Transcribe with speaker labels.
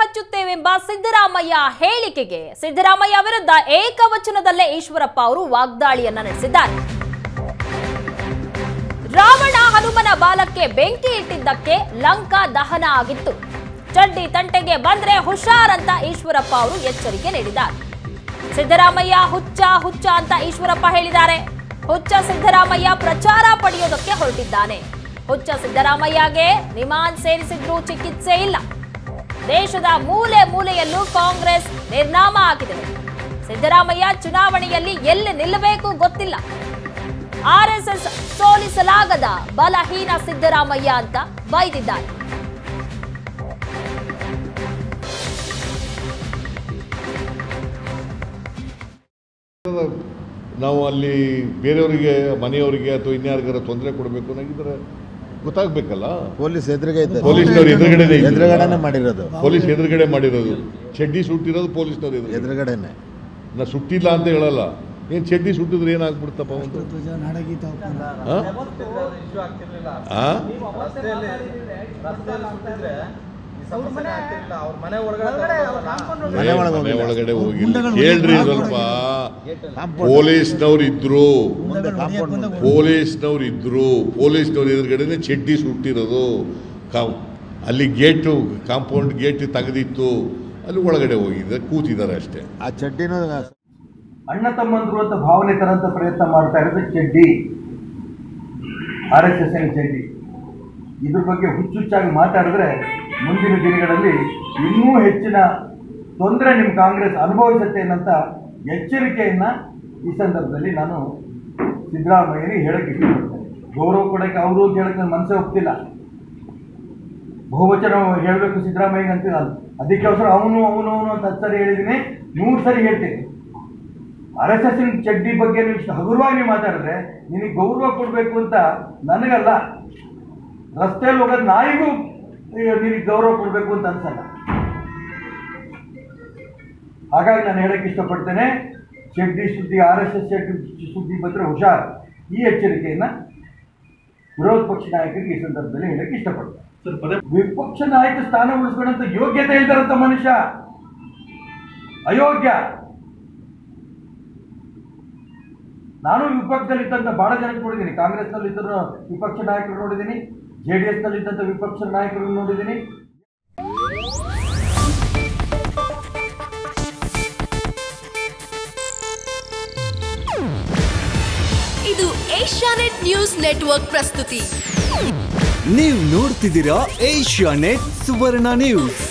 Speaker 1: ಹಚ್ಚುತ್ತೇವೆಂಬ ಸಿದ್ದರಾಮಯ್ಯ ಹೇಳಿಕೆಗೆ ಸಿದ್ದರಾಮಯ್ಯ ವಿರುದ್ಧ ಏಕವಚನದಲ್ಲೇ ಈಶ್ವರಪ್ಪ ಅವರು ವಾಗ್ದಾಳಿಯನ್ನ ನಡೆಸಿದ್ದಾರೆ ರಾವಣ ಹನುಮನ ಬಾಲಕ್ಕೆ ಬೆಂಕಿ ಇಟ್ಟಿದ್ದಕ್ಕೆ ಲಂಕಾ ದಹನ ಆಗಿತ್ತು ಚಡ್ಡಿ ತಂಟೆಗೆ ಬಂದ್ರೆ ಹುಷಾರ್ ಅಂತ ಈಶ್ವರಪ್ಪ ಅವರು ಎಚ್ಚರಿಕೆ ನೀಡಿದ್ದಾರೆ ಸಿದ್ದರಾಮಯ್ಯ ಹುಚ್ಚ ಹುಚ್ಚ ಅಂತ ಈಶ್ವರಪ್ಪ ಹೇಳಿದ್ದಾರೆ ಹುಚ್ಚ ಸಿದ್ದರಾಮಯ್ಯ ಪ್ರಚಾರ ಪಡೆಯೋದಕ್ಕೆ ಹೊರಟಿದ್ದಾನೆ ಹುಚ್ಚ ಸಿದ್ದರಾಮಯ್ಯಗೆ ನಿಮಾನ್ ಸೇರಿಸಿದ್ರೂ ಚಿಕಿತ್ಸೆ ಇಲ್ಲ ದೇಶದ ಮೂಲೆ ಮೂಲೆಯಲ್ಲೂ ಕಾಂಗ್ರೆಸ್ ನಿರ್ನಾಮ ಆಗಿದೆ ಸಿದ್ದರಾಮಯ್ಯ ಚುನಾವಣೆಯಲ್ಲಿ ಎಲ್ಲಿ ನಿಲ್ಲಬೇಕು ಗೊತ್ತಿಲ್ಲ ಆರ್ಎಸ್ಎಸ್ ಸೋಲಿಸಲಾಗದ ಬಲಹೀನ ಸಿದ್ದರಾಮಯ್ಯ ಅಂತ ಬೈದಿದ್ದಾರೆ
Speaker 2: ನಾವು ಅಲ್ಲಿ ಬೇರೆಯವರಿಗೆ ಮನೆಯವರಿಗೆ ಅಥವಾ ಇನ್ಯಾರಿಗಾರ ತೊಂದರೆ ಕೊಡಬೇಕು ಅನ್ನೋಗಿದ್ರೆ ಗೊತ್ತಾಗ್ಬೇಕಲ್ಲ
Speaker 3: ಪೊಲೀಸ್ ಎದುರುಗೆ ಇದ್ದಾರೆ
Speaker 2: ಪೊಲೀಸ್ನವ್ರು ಎದುರುಗಡೆನೆ ಇದ್ರು.
Speaker 3: ಎದುರುಗಡೆನೆ ಮಾಡಿರೋದು
Speaker 2: ಪೊಲೀಸ್ ಎದುರುಗಡೆ ಮಾಡಿರೋದು ಚಡ್ಡಿ ಸುಟ್ಟಿರೋದು ಪೊಲೀಸ್ನವ್ರು ಎದುರು
Speaker 3: ಎದುರುಗಡೆನೆ
Speaker 2: ನಾ ಸುಟ್ಟಿಲ್ಲ ಅಂತ ಹೇಳಲ್ಲ ಏನ್ ಚಡ್ಡಿ ಸುಟ್ಟಿದ್ರೆ ಏನಾಗ್ಬಿಡ್ತಪ್ಪ ಒಂದು
Speaker 4: ಧ್ವಜ ನಾಡಗೀತ ಒಪ್ಪಂದ
Speaker 2: ಆ? ಆ?
Speaker 5: ರಸ್ತೆಯಲ್ಲಿ ರಸ್ತೆಯಲ್ಲಿ ಸುಟ್ಟಿದ್ರೆ ಈ ಸಮಸ್ಯೆನೇ ಆಗ್ತಿರ್ಲಿಲ್ಲ ಅವ್ರ ಮನೆ ಒಳಗಡೆ
Speaker 3: ಮನೆ ಒಳಗೆ
Speaker 2: ಮನೆ
Speaker 3: ಹೋಗಿಲ್ಲ.
Speaker 2: ಒಳಗಡೆ ಹೋಗಿಲ್ಲ
Speaker 4: ಗುಂಡಗಳು
Speaker 2: ಕೇಳ್ರಿ
Speaker 4: ಹೊಡೆಯೋದು
Speaker 2: ಸ್ವಲ್ಪ
Speaker 3: ಕಾಂಪೌಂಡ್
Speaker 2: ಪೊಲೀಸ್ನವ್ರು ಇದ್ರು
Speaker 3: ಮುಂದೆ ಕಾಂಪೌಂಡ್ ಮುಂದೆ.
Speaker 2: ಪೊಲೀಸ್ನವ್ರು ಇದ್ರು ಪೊಲೀಸ್ನವ್ರು ಎದುರುಗಡೆನೆ ಚಡ್ಡಿ ಸುಟ್ಟಿರೋದು ಕಾ- ಅಲ್ಲಿ ಗೇಟು ಕಾಂಪೌಂಡ್ ಗೇಟ್ ತೆಗೆದಿತ್ತು ಅಲ್ಲಿ ಒಳಗಡೆ ಹೋಗಿದ್ದಾರೆ ಕೂತಿದ್ದಾರೆ ಅಷ್ಟೇ
Speaker 3: ಆ ಚಡ್ಡಿನೂ
Speaker 5: ಅಣ್ಣ ತಮ್ಮಂದ್ರು ಅಂತ ಭಾವನೆ ತರಂತ ಪ್ರಯತ್ನ ಮಾಡ್ತಾ ಇರೋದು ಚಡ್ಡಿ ಆರ್ ಎಸ್ ಎಸ್ ಎನ್ ಚಡ್ಡಿ ಇದ್ರ ಬಗ್ಗೆ ಹುಚ್ಚುಚ್ಚಾಗಿ ಮಾತಾಡಿದ್ರೆ ಮುಂದಿನ ದಿನಗಳಲ್ಲಿ ಇನ್ನೂ ಹೆಚ್ಚಿನ ತೊಂದರೆ ನಿಮ್ಮ ಕಾಂಗ್ರೆಸ್ ಅನುಭವಿಸುತ್ತೆ ಅನ್ನಂತ ಎಚ್ಚರಿಕೆಯನ್ನ ಈ ಸಂದರ್ಭದಲ್ಲಿ ನಾನು ಸಿದ್ದರಾಮಯ್ಯನಿಗೆ ಹೇಳಕ್ಕೆ ಇಷ್ಟಪಡ್ತೇನೆ ಗೌರವ ಕೊಡಕ್ಕೆ ಅವರು ಅಂತ ಹೇಳಕ್ಕೆ ನನ್ನ ಮನಸ್ಸೇ ಒಪ್ತಿಲ್ಲ ಬಹುವಚನ ಹೇಳಬೇಕು ಸಿದ್ದರಾಮಯ್ಯ ಅಂತಿಲ್ಲ ಅದಕ್ಕೆ ಅವಸರ ಅವನು ಅವನು ಅವನು ಅಂತ ಹತ್ತು ಸರಿ ಹೇಳಿದ್ದೀನಿ ನೂರು ಸರಿ ಹೇಳ್ತೀನಿ ಆರ್ ಎಸ್ ಎಸ್ ಚಡ್ಡಿ ಬಗ್ಗೆ ನೀವು ಇಷ್ಟು ಹಗುರವಾಗಿ ನೀವು ಮಾತಾಡಿದ್ರೆ ನಿನಗೆ ಗೌರವ ಕೊಡಬೇಕು ಅಂತ ನನಗಲ್ಲ ರಸ್ತೆಯಲ್ಲಿ ಹೋಗೋದು ನಾಯಿಗೂ ನಿನಗೆ ಗೌರವ ಕೊಡಬೇಕು ಅಂತ ಅನ್ಸಲ್ಲ ಹಾಗಾಗಿ ನಾನು ಹೇಳಕ್ಕೆ ಇಷ್ಟಪಡ್ತೇನೆ ಚಡ್ಡಿ ಸುದ್ದಿ ಆರ್ ಎಸ್ ಎಸ್ ಚಡ್ಡಿ ಸುದ್ದಿ ಬಂದರೆ ಹುಷಾರ್ ಈ ಎಚ್ಚರಿಕೆಯನ್ನ ವಿರೋಧ ಪಕ್ಷ ನಾಯಕರಿಗೆ ಈ ಸಂದರ್ಭದಲ್ಲಿ ಹೇಳಕ್ಕೆ ಇಷ್ಟಪಡ್ತೇನೆ ವಿಪಕ್ಷ ನಾಯಕ ಸ್ಥಾನ ಉಳಿಸ್ಕೊಳ್ಳೋಂಥ ಯೋಗ್ಯತೆ ಇಲ್ದಾರಂತ ಮನುಷ್ಯ ಅಯೋಗ್ಯ ನಾನು ವಿಪಕ್ಷದಲ್ಲಿ ಇದ್ದಂಥ ಬಹಳ ಜನ ನೋಡಿದ್ದೀನಿ ಕಾಂಗ್ರೆಸ್ನಲ್ಲಿ ಇದ್ದರೂ ವಿಪಕ್ಷ ನಾಯಕರು ನೋಡಿದ್ದೀನಿ ಜೆ ಡಿ ಎಸ್ನಲ್ಲಿ ಇದ್ದಂಥ ವಿಪಕ್ಷ ನಾಯಕರು ನೋಡಿದ್ದೀನಿ
Speaker 6: ಇದು ಏಷ್ಯಾನೆಟ್ ನ್ಯೂಸ್ ನೆಟ್ವರ್ಕ್ ಪ್ರಸ್ತುತಿ
Speaker 7: ನೀವು ನೋಡ್ತಿದ್ದೀರಾ ಏಷ್ಯಾ ನೆಟ್ ಸುವರ್ಣ ನ್ಯೂಸ್